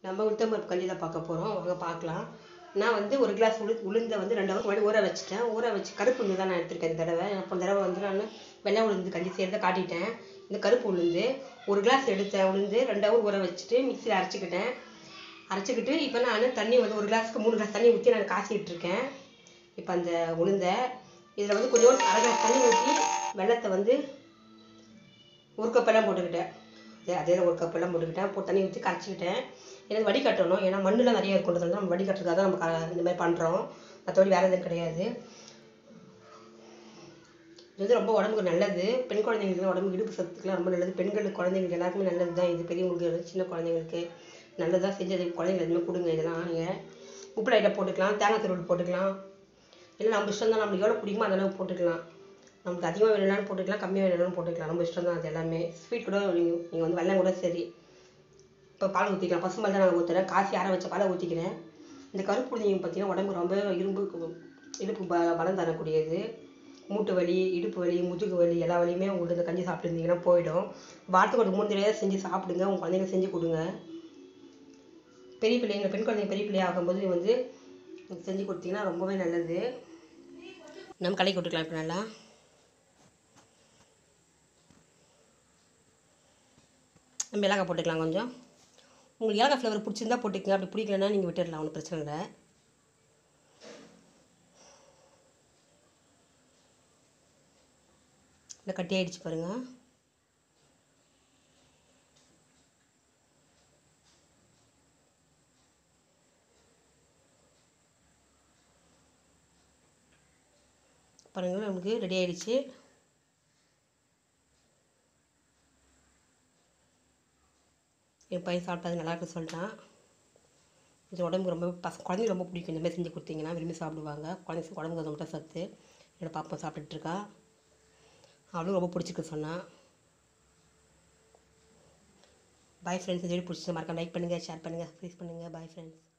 நம்ம உளுத்தம்பருப்பு கஞ்சி தான் பார்க்க போகிறோம் வாங்க பார்க்கலாம் நான் வந்து ஒரு கிளாஸ் உளு உளுந்தை வந்து ரெண்டு ஹவர் முன்னாடி ஊற வச்சுட்டேன் ஊற வச்சு கருப்பு உளுந்து தான் நான் எடுத்திருக்கேன் இந்த தடவை அப்போ தடவை வந்து நான் வெள்ளை உளுந்து கஞ்சி செய்கிறத காட்டிட்டேன் இந்த கருப்பு உளுந்து ஒரு கிளாஸ் எடுத்த உளுந்து ரெண்டு ஹவர் ஊற வச்சுட்டு மிக்சியில் அரைச்சிக்கிட்டேன் அரைச்சிக்கிட்டு இப்போ நான் தண்ணி வந்து ஒரு கிளாஸ்க்கு மூணு கிளாஸ் தண்ணி ஊற்றி நான் காய்ச்சிட்டு இருக்கேன் இப்போ அந்த உளுந்தை இதில் வந்து கொஞ்சோண்டு அரை கிளாஸ் தண்ணி ஊற்றி வெள்ளத்தை வந்து ஒரு கப் எல்லாம் போட்டுக்கிட்டேன் அதே அதே ஒரு கப் எல்லாம் போட்டுக்கிட்டேன் போட்டு தண்ணி ஊற்றி கரைச்சிக்கிட்டேன் எனக்கு வடிகட்டணும் ஏன்னா மண்ணுலாம் நிறைய இருக்குன்றதுனால நம்ம வடிகட்டுறதுக்காக தான் நம்ம க- இந்த மாதிரி பண்ணுறோம் மற்றபடி வேறு எதுவும் கிடையாது இது வந்து ரொம்ப உடம்புக்கு நல்லது பெண் குழந்தைங்களுக்கு உடம்புக்கு இடுப்பு சத்துக்குலாம் ரொம்ப நல்லது பெண்களுக்கு குழந்தைங்களுக்கு எல்லாருக்குமே நல்லது தான் இது பெரியவங்களுக்கு சின்ன குழந்தைங்களுக்கு நல்லதாக செஞ்சது குழந்தைங்களுக்கு எதுவுமே கொடுங்க இதெல்லாம் நீங்கள் உப்பு லைட்டாக போட்டுக்கலாம் தேங்காய் துருவல் போட்டுக்கலாம் இல்லை நம்ம இஷ்டம் தான் நம்மளுக்கு எவ்வளோ பிடிக்குமோ அந்த அளவுக்கு போட்டுக்கலாம் நமக்கு அதிகமாக வேணும்னாலும் போட்டுக்கலாம் கம்மியாக வேணும்னாலும் போட்டுக்கலாம் நம்ம இஷ்டம் தான் அது எல்லாமே ஸ்வீட் கூட நீங்கள் நீங்கள் வந்து வெள்ளம் கூட சரி இப்போ பால் ஊற்றிக்கலாம் பசும்பால் தான் நான் ஊற்றுறேன் காசி ஆற வச்ச பாலை ஊற்றிக்கிறேன் இந்த கருப்பு உளுந்து பார்த்தீங்கன்னா உடம்பு ரொம்ப இரும்பு இடுப்பு ப பலம் தரக்கூடியது மூட்டு வலி இடுப்பு வலி முதுகு வலி எல்லா வலியுமே உங்களுக்கு இந்த கஞ்சி சாப்பிட்டுருந்தீங்கன்னா போயிடும் வாரத்துக்கு ஒரு மூணு தடவை செஞ்சு சாப்பிடுங்க உங்கள் குழந்தைங்க செஞ்சு கொடுங்க பெரிய பிள்ளைங்க பெண் குழந்தைங்க பெரிய பிள்ளைங்க ஆகும்போது வந்து செஞ்சு கொடுத்தீங்கன்னா ரொம்பவே நல்லது நம்ம கலக்கி விட்டுக்கலாம் இப்போ நல்லா மிளகாய் போட்டுக்கலாம் கொஞ்சம் உங்களுக்கு ஏலக்காய் ஃப்ளேவர் பிடிச்சிருந்தா போட்டுக்கங்க அப்படி பிடிக்கலன்னா நீங்கள் விட்டுடலாம் ஒன்றும் பிரச்சனை இல்லை இல்லை கட்டி ஆயிடுச்சு பாருங்க பாருங்கள் நமக்கு ரெடி ஆயிடுச்சு என் பையன் சாப்பிட்டது நல்லா இருக்குன்னு சொல்லிட்டான் இது உடம்புக்கு ரொம்ப பச குழந்தைங்க ரொம்ப பிடிக்கும் இந்த மாதிரி செஞ்சு கொடுத்தீங்கன்னா விரும்பி சாப்பிடுவாங்க குழந்தைங்க உடம்புக்கு அது மட்டும் சத்து என்னோட பாப்பா சாப்பிட்டுட்டு இருக்கா அவளும் ரொம்ப பிடிச்சிருக்கு சொன்னான் பாய் ஃப்ரெண்ட்ஸ் இந்த வீடியோ பிடிச்சி மறக்காம லைக் பண்ணுங்கள் ஷேர் பண்ணுங்கள் ப்ளீஸ் பண்ணுங்கள் பாய் ஃப்ரெண்ட்ஸ்